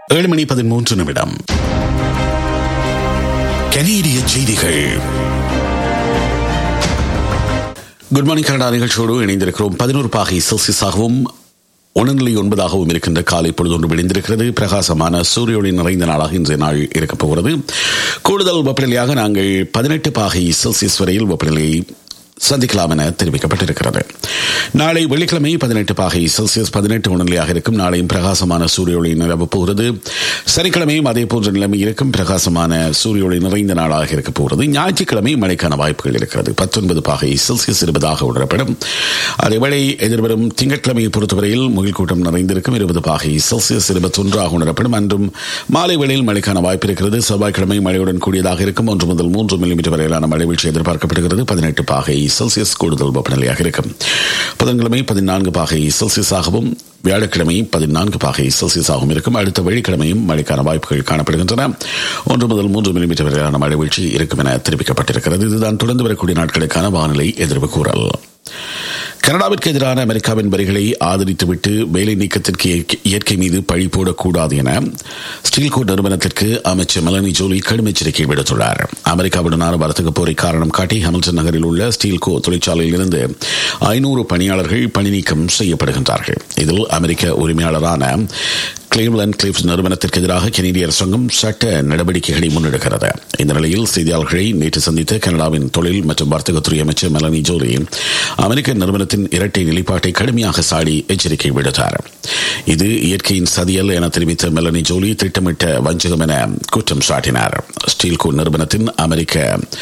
ஏழு மணி பதிமூன்று நிமிடம் கனேடிய செய்திகள் குட் மார்னிங் கனடா நிகழ்ச்சியோடு இணைந்திருக்கிறோம் பதினோரு பாகை செல்சியஸாகவும் ஒன்றுநிலை ஒன்பதாகவும் இருக்கின்ற காலை பொழுதொன்று விடிந்திருக்கிறது பிரகாசமான சூரியோடி நிறைந்த நாளாக இன்றைய நாள் இருக்கப் போகிறது கூடுதல் வெப்பநிலையாக நாங்கள் பதினெட்டு பாகை செல்சியஸ் வரையில் வெப்பநிலையை சந்திக்கலாம் என தெரிவிக்கப்பட்டிருக்கிறது நாளை வெள்ளிக்கிழமை பதினெட்டு பாகை செல்சியஸ் பதினெட்டு உணர்நிலையாக இருக்கும் நாளையும் பிரகாசமான சூரிய ஒளி நிலவப் போகிறது சனிக்கிழமையும் அதே போன்ற நிலைமை இருக்கும் பிரகாசமான சூரிய ஒளி நிறைந்த நாளாக இருக்கப் போகிறது ஞாயிற்றுக்கிழமை மழைக்கான வாய்ப்புகள் இருக்கிறது பத்தொன்பது பாகை செல்சியஸ் இருபதாக உணரப்படும் அதேவேளை எதிர்வரும் திங்கட்கிழமையை பொறுத்தவரையில் முகில் கூட்டம் நிறைந்திருக்கும் இருபது பாகை செல்சியஸ் இருபத்தொன்றாக உணரப்படும் அன்றும் மாலை வேளையில் மழைக்கான வாய்ப்பு இருக்கிறது செவ்வாய்க்கிழமை மழையுடன் கூடியதாக இருக்கும் ஒன்று முதல் மூன்று மில்லிமீட்டர் வரையிலான மழை வீழ்ச்சி எதிர்பார்க்கப்படுகிறது பதினெட்டு பாகை செல்சியஸ் கூடுதல் வெப்பநிலையாக இருக்கும் புதன்கிழமை பதினான்கு பாகை செல்சியஸாகவும் வியாழக்கிழமை பதினான்கு பாகை செல்சியஸாகவும் இருக்கும் அடுத்த வெள்ளிக்கிழமையும் மழைக்கான வாய்ப்புகள் காணப்படுகின்றன ஒன்று முதல் மூன்று மில்லிமீட்டர் வரையிலான மழை வீழ்ச்சி இருக்கும் என தெரிவிக்கப்பட்டிருக்கிறது இதுதான் தொடர்ந்து வரக்கூடிய நாட்களுக்கான வானிலை எதிர்வு கூறல் கனடாவிற்கு எதிரான அமெரிக்காவின் வரிகளை ஆதரித்துவிட்டு வேலை நீக்கத்திற்கு இயற்கை மீது பழி போடக்கூடாது என ஸ்டீல் கோட் நிறுவனத்திற்கு அமைச்சர் மெலனி ஜோலி கடும் எச்சரிக்கை விடுத்துள்ளார் அமெரிக்காவுடனான வர்த்தக போரை காரணம் காட்டி ஹாமில்டன் நகரில் உள்ள ஸ்டீல் கோ தொழிற்சாலையில் இருந்து ஐநூறு பணியாளர்கள் பணி நீக்கம் செய்யப்படுகின்றார்கள் இதில் அமெரிக்க உரிமையாளரான கிளீவ்லண்ட் கிளிப்ஸ் நிறுவனத்திற்கு எதிராக கெனடிய அரசாங்கம் சட்ட நடவடிக்கைகளை முன்னெடுக்கிறது இந்த நிலையில் செய்தியாளர்களை நேற்று சந்தித்த கனடாவின் தொழில் மற்றும் வர்த்தகத்துறை அமைச்சர் மெலனி ஜோலி அமெரிக்க நிறுவனத்தின் இரட்டை நிலைப்பாட்டை கடுமையாக சாடி எச்சரிக்கை விடுத்தார் இது இயற்கையின் சதியல் என தெரிவித்த மெலனி ஜோலி திட்டமிட்ட வஞ்சகம் என குற்றம் சாட்டினார் ஸ்டீல்கோ நிறுவனத்தின் அமெரிக்க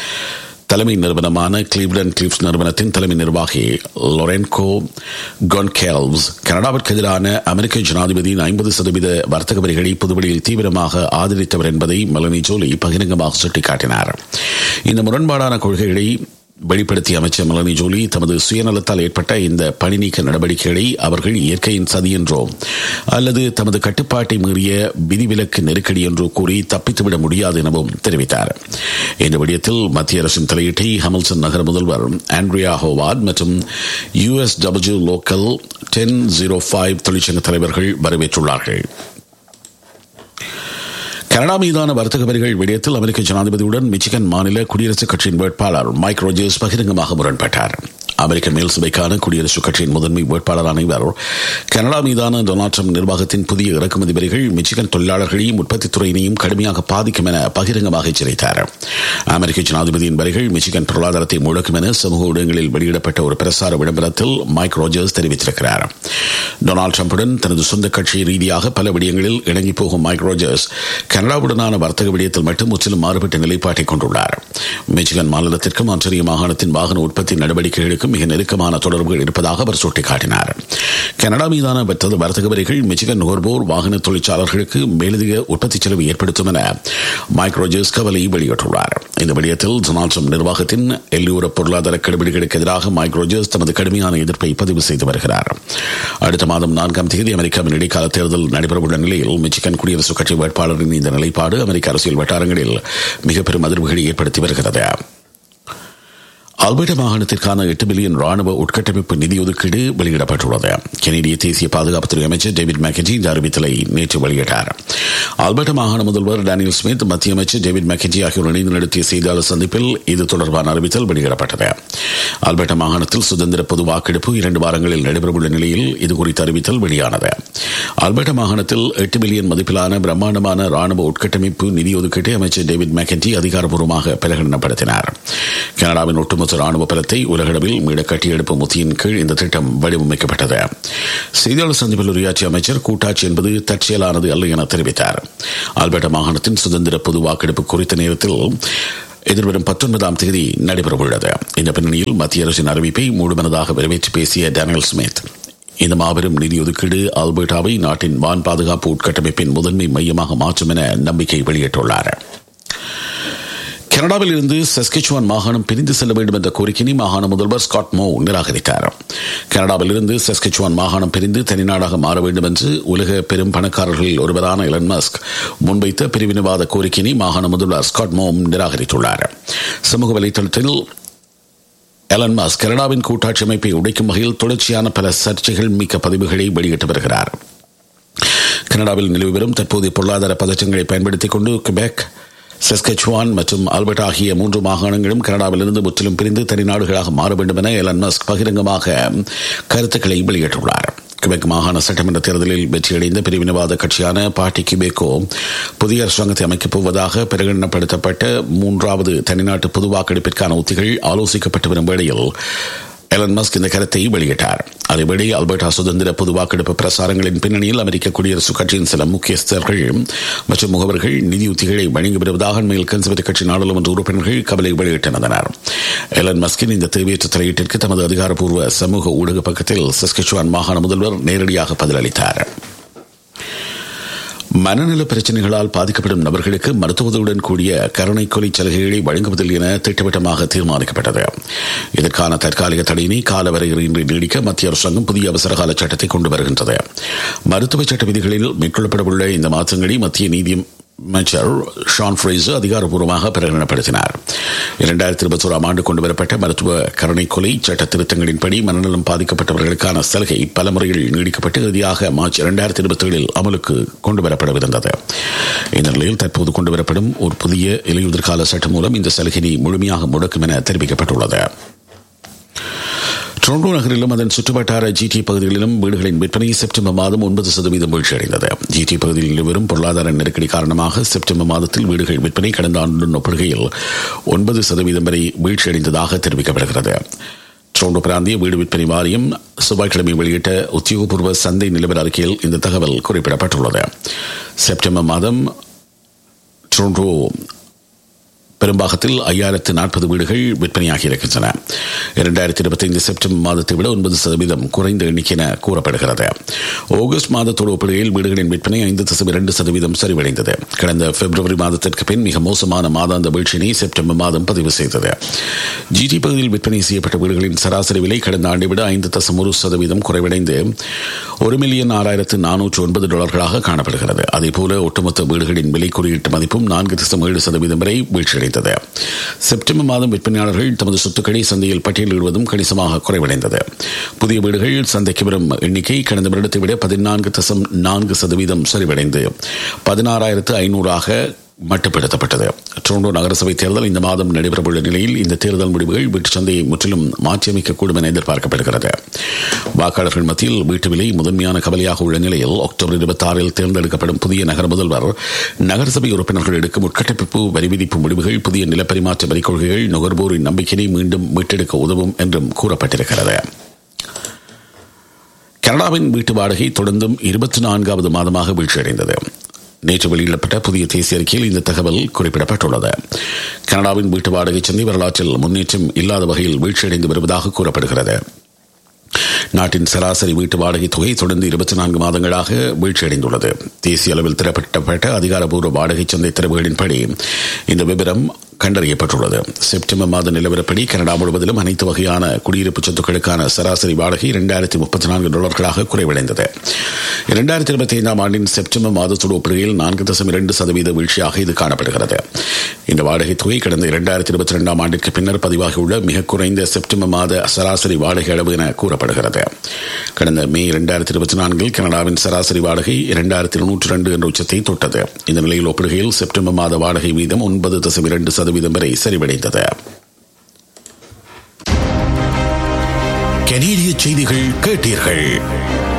தலைமை நிறுவனமான கிளீவ்லண்ட் கிளிப்ஸ் நிறுவனத்தின் தலைமை நிர்வாகி லொரென்கோ கொன்கேல்வ்ஸ் கனடாவிற்கு எதிரான அமெரிக்க ஜனாதிபதியின் ஐம்பது சதவீத வர்த்தக வரிகளை புதுவெளியில் தீவிரமாக ஆதரித்தவர் என்பதை மெலனி ஜோலி பகிரங்கமாக சுட்டிக்காட்டினார் இந்த முரண்பாடான கொள்கைகளை வெளிப்படுத்திய அமைச்சர் மெலனி ஜோலி தமது சுயநலத்தால் ஏற்பட்ட இந்த பணி நீக்க நடவடிக்கைகளை அவர்கள் இயற்கையின் சதி என்றோ அல்லது தமது கட்டுப்பாட்டை மீறிய விதிவிலக்கு நெருக்கடி என்றோ கூறி தப்பித்துவிட முடியாது எனவும் தெரிவித்தார் இந்த விடயத்தில் மத்திய அரசின் தலையீட்டை ஹமில்சன் நகர முதல்வர் ஆண்ட்ரியா ஹோவார்ட் மற்றும் US W local ten zero five தொழிற்சங்க தலைவர்கள் வரவேற்றுள்ளார்கள் கனடா மீதான வர்த்தக வரிகள் விடயத்தில் அமெரிக்க ஜனாதிபதியுடன் மிச்சிகன் மாநில குடியரசுக் கட்சியின் வேட்பாளர் மைக் ரோஜர்ஸ் பகிரங்கமாக முரண்பட்டார் அமெரிக்க மேல் சபைக்கான குடியரசுக் கட்சியின் முதன்மை வேட்பாளரான இவர் கனடா மீதான டொனால்ட் ட்ரம்ப் நிர்வாகத்தின் புதிய இறக்குமதி வரிகள் மிச்சிகன் தொழிலாளர்களையும் உற்பத்தித் துறையினையும் கடுமையாக பாதிக்கும் என பகிரங்கமாக எச்சரித்தார் அமெரிக்க ஜனாதிபதியின் வரிகள் மிச்சிகன் பொருளாதாரத்தை முழக்கும் என சமூக ஊடகங்களில் வெளியிடப்பட்ட ஒரு பிரசார விளம்பரத்தில் மைக் ரோஜர்ஸ் தெரிவித்திருக்கிறார் டொனால்ட் ட்ரம்புடன் தனது சொந்த கட்சி ரீதியாக பல விடயங்களில் இணங்கி போகும் மைக் ரோஜர்ஸ் கனடாவுடனான வர்த்தக விடயத்தில் மட்டும் முற்றிலும் மாறுபட்ட நிலைப்பாட்டை கொண்டுள்ளார் மிச்சிகன் மாநிலத்திற்கும் ஆச்சரிய மாகாணத்தின் வாகன உற்பத்தி நடவடிக்கைகளுக்கும் மிக நெருக்கமான தொடர்புகள் இருப்பதாக அவர் சுட்டிக்காட்டினார் கனடா மீதான வர்த்தக வரிகள் மிச்சிகன் நுகர்வோர் வாகன தொழிற்சாலர்களுக்கு மேலதிக உற்பத்தி செலவு ஏற்படுத்தும் என மைக் ரோஜர்ஸ் கவலை வெளியிட்டுள்ளார் இந்த விடயத்தில் டொனால்ட் ட்ரம்ப் நிர்வாகத்தின் எல்லையோர பொருளாதார கெடுபிடிகளுக்கு எதிராக மைக் ரோஜர்ஸ் தமது கடுமையான எதிர்ப்பை பதிவு செய்து வருகிறார் அடுத்த மாதம் நான்காம் தேதி அமெரிக்காவின் இடைக்கால தேர்தல் நடைபெறவுள்ள நிலையில் மிச்சிகன் குடியரசுக் கட்சி வேட்பாளரின் இந்த நிலைப்பாடு அமெரிக்க அரசியல் வட்டாரங்களில் மிக பெரும் அதிர்வுகளை ஏற்படுத்தி வருகிறது அல்பர்டா மாகாணத்திற்கான எட்டு பில்லியன் ராணுவ உட்கட்டமைப்பு நிதி ஒதுக்கீடு வெளியிடப்பட்டுள்ளது கெனடிய தேசிய பாதுகாப்புத்துறை அமைச்சர் டேவிட் மேக்கஜி இந்த அறிவித்தலை நேற்று வெளியிட்டார் அல்பர்டா மாகாண முதல்வர் டேனியல் ஸ்மித் மத்திய அமைச்சர் டேவிட் மேக்கஜி ஆகியோர் இணைந்து நடத்திய செய்தியாளர் சந்திப்பில் இது தொடர்பான அறிவித்தல் வெளியிடப்பட்டது அல்பர்டா மாகாணத்தில் சுதந்திர பொது வாக்கெடுப்பு இரண்டு வாரங்களில் நடைபெறவுள்ள நிலையில் இதுகுறித்த அறிவித்தல் வெளியானது அல்பர்டா மாகாணத்தில் எட்டு பில்லியன் மதிப்பிலான பிரம்மாண்டமான ராணுவ உட்கட்டமைப்பு நிதி ஒதுக்கீட்டை அமைச்சர் டேவிட் மேக்கஜி அதிகாரப்பூர்வமாக பிரகடனப்படுத்தினார் கனடாவின் ஒட்டுமொத்த ராணுவ பலத்தை உலகளவில் மீள கட்டியெழுப்பும் உத்தியின் கீழ் இந்த திட்டம் வடிவமைக்கப்பட்டது செய்தியாளர் சந்திப்பில் உரையாற்றிய அமைச்சர் கூட்டாட்சி என்பது தற்செயலானது அல்ல என தெரிவித்தார் ஆல்பர்டா மாகாணத்தின் சுதந்திர பொது வாக்கெடுப்பு குறித்த நேரத்தில் எதிர்வரும் பத்தொன்பதாம் தேதி நடைபெறவுள்ளது இந்த பின்னணியில் மத்திய அரசின் அறிவிப்பை முழுமனதாக வரவேற்று பேசிய டேனியல் ஸ்மித் இந்த மாபெரும் நிதி ஒதுக்கீடு ஆல்பர்டாவை நாட்டின் வான் பாதுகாப்பு உட்கட்டமைப்பின் முதன்மை மையமாக மாற்றும் என நம்பிக்கை வெளியிட்டுள்ளார் கனடாவில் இருந்து சஸ்கெச்சுவான் மாகாணம் பிரிந்து செல்ல வேண்டும் என்ற கோரிக்கையை மாகாண முதல்வர் ஸ்காட் மோ நிராகரித்தார் கனடாவில் இருந்து சஸ்கெச்சுவான் மாகாணம் பிரிந்து தனிநாடாக மாற வேண்டும் என்று உலக பெரும் பணக்காரர்களில் ஒருவரான எலன் மஸ்க் முன்வைத்த பிரிவினவாத கோரிக்கையை மாகாண முதல்வர் ஸ்காட் மோ நிராகரித்துள்ளார் சமூக வலைதளத்தில் எலன் மாஸ் கனடாவின் கூட்டாட்சி அமைப்பை உடைக்கும் வகையில் தொடர்ச்சியான பல சர்ச்சைகள் மிக்க பதிவுகளை வெளியிட்டு வருகிறார் கனடாவில் நிலவி வரும் தற்போதைய பொருளாதார பதற்றங்களை பயன்படுத்திக் கொண்டு கிபெக் செஸ்கச்சுவான் மற்றும் ஆல்பர்ட் ஆகிய மூன்று மாகாணங்களும் கனடாவிலிருந்து முற்றிலும் பிரிந்து தனி நாடுகளாக மாற வேண்டும் என எலன் மஸ்க் பகிரங்கமாக கருத்துக்களை வெளியிட்டுள்ளார் கிபெக் மாகாண சட்டமன்ற தேர்தலில் வெற்றியடைந்த பிரிவினவாத கட்சியான பார்ட்டி கிபேக்கோ புதிய அரசாங்கத்தை அமைக்கப் போவதாக பிரகடனப்படுத்தப்பட்ட மூன்றாவது தனிநாட்டு பொது வாக்கெடுப்பிற்கான உத்திகள் ஆலோசிக்கப்பட்டு வரும் வேளையில் எலன் மஸ்க் இந்த கருத்தை வெளியிட்டார் அதேபடி அல்பர்டா சுதந்திர பொது வாக்கெடுப்பு பிரசாரங்களின் பின்னணியில் அமெரிக்க குடியரசுக் கட்சியின் சில முக்கியஸ்தர்கள் மற்றும் முகவர்கள் நிதி உத்திகளை வழங்கி வருவதாக அண்மையில் கன்சர்வேட்டிவ் கட்சி நாடாளுமன்ற உறுப்பினர்கள் கவலை வெளியிட்டிருந்தனர் எலன் மஸ்கின் இந்த தேவையற்ற தலையீட்டிற்கு தமது அதிகாரப்பூர்வ சமூக ஊடக பக்கத்தில் சஸ்கச்சுவான் மாகாண முதல்வர் நேரடியாக பதிலளித்தார் மனநல பிரச்சனைகளால் பாதிக்கப்படும் நபர்களுக்கு மருத்துவத்துடன் கூடிய கருணை கொலை சலுகைகளை வழங்குவதில் என திட்டவட்டமாக தீர்மானிக்கப்பட்டது இதற்கான தற்காலிக தடையினை காலவரையின்றி நீடிக்க மத்திய அரசாங்கம் புதிய அவசரகால சட்டத்தை கொண்டு வருகின்றது மருத்துவ சட்ட விதிகளில் மேற்கொள்ளப்படவுள்ள இந்த மாற்றங்களை மத்திய நீதி அமைச்சர் ஷான் ஃப்ரேசர் அதிகாரப்பூர்வமாக பிரகடனப்படுத்தினார் இரண்டாயிரத்தி இருபத்தி ஓராம் ஆண்டு கொண்டுவரப்பட்ட மருத்துவ கருணை கொலை சட்ட திருத்தங்களின்படி மனநலம் பாதிக்கப்பட்டவர்களுக்கான சலுகை பல முறையில் நீடிக்கப்பட்டு இறுதியாக மார்ச் இரண்டாயிரத்தி இருபத்தி ஏழில் அமலுக்கு கொண்டுவரப்படவிருந்தது இந்த நிலையில் தற்போது கொண்டுவரப்படும் ஒரு புதிய இலையுதிர்கால சட்டம் மூலம் இந்த சலுகையை முழுமையாக முடக்கும் என தெரிவிக்கப்பட்டுள்ளது டொரண்டோ நகரிலும் அதன் சுற்றுவட்டார ஜிடி பகுதிகளிலும் வீடுகளின் விற்பனை செப்டம்பர் மாதம் ஒன்பது சதவீதம் வீழ்ச்சியடைந்தது ஜிடி பகுதியில் வரும் பொருளாதார நெருக்கடி காரணமாக செப்டம்பர் மாதத்தில் வீடுகள் விற்பனை கடந்த ஆண்டுடன் ஒப்பிடுகையில் ஒன்பது சதவீதம் வரை வீழ்ச்சியடைந்ததாக தெரிவிக்கப்படுகிறது டொரண்டோ பிராந்திய வீடு விற்பனை வாரியம் செவ்வாய்க்கிழமை வெளியிட்ட உத்தியோகபூர்வ சந்தை நிலவர அறிக்கையில் இந்த தகவல் குறிப்பிடப்பட்டுள்ளது செப்டம்பர் மாதம் டொரண்டோ பெரும்பாகத்தில் ஐயாயிரத்து நாற்பது வீடுகள் விற்பனையாகி இருக்கின்றன இரண்டாயிரத்தி இருபத்தைந்து செப்டம்பர் மாதத்தை விட ஒன்பது சதவீதம் குறைந்த எண்ணிக்கை என கூறப்படுகிறது ஆகஸ்ட் மாதத்தோடு ஒப்பிடுகையில் வீடுகளின் விற்பனை ஐந்து தசம் இரண்டு சதவீதம் சரிவடைந்தது கடந்த பிப்ரவரி மாதத்திற்கு பின் மிக மோசமான மாதாந்த வீழ்ச்சியினை செப்டம்பர் மாதம் பதிவு செய்தது ஜிடி பகுதியில் விற்பனை செய்யப்பட்ட வீடுகளின் சராசரி விலை கடந்த ஆண்டை விட ஐந்து தசம் ஒரு சதவீதம் குறைவடைந்து ஒரு மில்லியன் ஆறாயிரத்து நானூற்று ஒன்பது டாலர்களாக காணப்படுகிறது அதேபோல ஒட்டுமொத்த வீடுகளின் விலை குறியீட்டு மதிப்பும் நான்கு தசம் ஏழு சதவீதம் வரை வீழ்ச்சியடைந்தது செப்டம்பர் மாதம் விற்பனையாளர்கள் தமது சொத்துக்களை சந்தையில் பட்டியலிடுவதும் கணிசமாக குறைவடைந்தது புதிய வீடுகள் சந்தைக்கு வரும் எண்ணிக்கை கடந்த வருடத்தை விட பதினான்கு தசம் நான்கு சதவீதம் சரிவடைந்து பதினாறாயிரத்து ஐநூறாக மட்டுப்படுத்தப்பட்டது டொரண்டோ நகரசபை தேர்தல் இந்த மாதம் நடைபெறவுள்ள நிலையில் இந்த தேர்தல் முடிவுகள் வீட்டு சந்தையை முற்றிலும் மாற்றியமைக்கக்கூடும் என எதிர்பார்க்கப்படுகிறது வாக்காளர்கள் மத்தியில் வீட்டு விலை முதன்மையான கவலையாக உள்ள நிலையில் அக்டோபர் இருபத்தி ஆறில் தேர்ந்தெடுக்கப்படும் புதிய நகர முதல்வர் நகரசபை உறுப்பினர்கள் எடுக்கும் உட்கட்டமைப்பு வரி விதிப்பு முடிவுகள் புதிய நிலப்பரிமாற்ற வரி கொள்கைகள் நுகர்வோரின் நம்பிக்கையை மீண்டும் மீட்டெடுக்க உதவும் என்றும் கூறப்பட்டிருக்கிறது கனடாவின் வீட்டு வாடகை தொடர்ந்தும் இருபத்தி நான்காவது மாதமாக வீழ்ச்சியடைந்தது நேற்று வெளியிடப்பட்ட புதிய தேசிய அறிக்கையில் இந்த தகவல் குறிப்பிடப்பட்டுள்ளது கனடாவின் வீட்டு வாடகை சந்தை வரலாற்றில் முன்னேற்றம் இல்லாத வகையில் வீழ்ச்சியடைந்து வருவதாக கூறப்படுகிறது நாட்டின் சராசரி வீட்டு வாடகை தொகை தொடர்ந்து இருபத்தி நான்கு மாதங்களாக வீழ்ச்சியடைந்துள்ளது தேசிய அளவில் திறப்பட்ட அதிகாரப்பூர்வ வாடகை சந்தை தரவுகளின்படி இந்த விவரம் கண்டறியப்பட்டுள்ளது செப்டம்பர் மாத நிலவரப்படி கனடா முழுவதிலும் அனைத்து வகையான குடியிருப்பு சொத்துக்களுக்கான சராசரி வாடகை இரண்டாயிரத்தி முப்பத்தி நான்கு டாலர்களாக குறைவடைந்தது இரண்டாயிரத்தி இருபத்தி ஐந்தாம் ஆண்டின் செப்டம்பர் மாதத்தோடு ஒப்பிடுகையில் நான்கு தசம் இரண்டு சதவீத வீழ்ச்சியாக இது காணப்படுகிறது இந்த வாடகை தொகை கடந்த இரண்டாயிரத்தி இருபத்தி இரண்டாம் ஆண்டிற்கு பின்னர் பதிவாகியுள்ள மிக குறைந்த செப்டம்பர் மாத சராசரி வாடகை அளவு என கூறப்படுகிறது கடந்த மே இரண்டாயிரத்தி இருபத்தி நான்கில் கனடாவின் சராசரி வாடகை இரண்டாயிரத்தி இருநூற்றி ரெண்டு என்ற உச்சத்தை தொட்டது இந்த நிலையில் ஒப்பிடுகையில் செப்டம்பர் மாத வாடகை வீதம் ஒன்பது தசம் இரண்டு சதவீதம் வரை சரிவடைந்தது கனேடிய செய்திகள் கேட்டீர்கள்